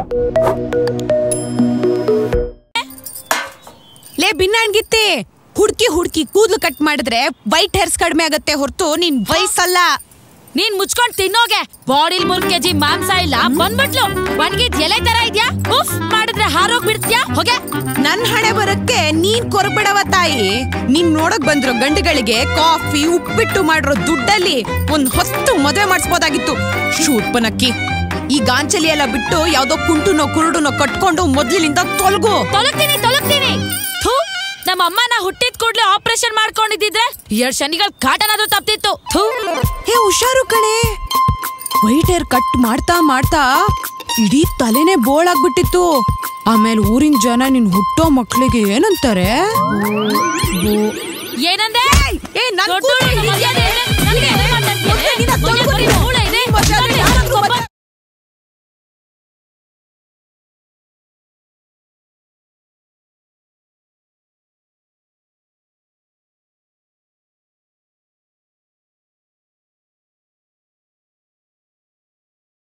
ಲೇ ಭಿನ್ನಣ್ಗಿತ್ತಿ ಹುಡ್ಕಿ ಹುಡ್ಕಿ ಕೂದ್ಲು ಕಟ್ ಮಾಡಿದ್ರೆ ವೈಟ್ ಹೇರ್ಸ್ ಕಡಿಮೆ ಆಗತ್ತೆ ಹೊರತು ನಿನ್ ವಯಸ್ಸಲ್ಲ ನೀನ್ ಮುಚ್ಕೊಂಡ್ ತಿನ್ನೋಗೆ ಬಾಡಿಲ್ ಮೂರ್ ಕೆಜಿ ಮಾಂಸ ಇಲ್ಲ ಬಂದ್ಬಿಟ್ಲು ಒಣಗಿದ್ ಎಲೆ ತರ ಇದ್ಯಾ ಉಫ್ ಮಾಡಿದ್ರೆ ಹಾರೋಗ್ ಬಿಡ್ತ್ಯಾ ಹೋಗೆ ನನ್ ಹಣೆ ಬರಕ್ಕೆ ನೀನ್ ಕೊರಬೇಡವ ತಾಯಿ ನೀನ್ ನೋಡಕ್ ಬಂದಿರೋ ಗಂಡುಗಳಿಗೆ ಕಾಫಿ ಉಪ್ಪಿಟ್ಟು ಮಾಡಿರೋ ದುಡ್ಡಲ್ಲಿ ಒಂದ್ ಹೊತ್ತು ಮದ್ವೆ ಮಾಡಿಸ್ಬೋದಾಗಿತ್ತು ಶೂರ್ಪನಕ್ಕಿ ಈ ಗಾಂಚಲಿ ಎಲ್ಲ ಬಿಟ್ಟು ಯಾವ್ದೋ ಕುಂಟುನೋ ಕುರುಡುನೋ ಕಟ್ಕೊಂಡು ಮೊದ್ಲಿನಿಂದ ತೊಲಗು ತೊಲಗ್ತೀನಿ ತೊಲಗ್ತೀನಿ ಥೂ ನಮ್ಮ ಅಮ್ಮನ ಹುಟ್ಟಿದ ಕೂಡ್ಲೆ ಆಪರೇಷನ್ ಮಾಡ್ಕೊಂಡಿದ್ದಿದ್ರೆ ಎರಡ್ ಶನಿಗಳ ಕಾಟನಾದ್ರೂ ತಪ್ತಿತ್ತು ಥೂ ಹೇ ಹುಷಾರು ಕಣೆ ವೈಟ್ ಹೇರ್ ಕಟ್ ಮಾಡ್ತಾ ಮಾಡ್ತಾ ಇಡೀ ತಲೆನೇ ಬೋಳಾಗ್ಬಿಟ್ಟಿತ್ತು ಆಮೇಲೆ ಊರಿನ ಜನ ನಿನ್ ಹುಟ್ಟೋ ಮಕ್ಳಿಗೆ ಏನಂತಾರೆ ಏನಂದೆ ಏ, ನನ್ ದೊಡ್ಡೋಳು ಕೂದಲು ಮರ್ಯಾದೆ ಇದೆ. ನನಗೆ ಎದೆ ಮಾತಾಡ್ತೀಯ? ಮೊದ್ಲೇ ನಿನ್ನ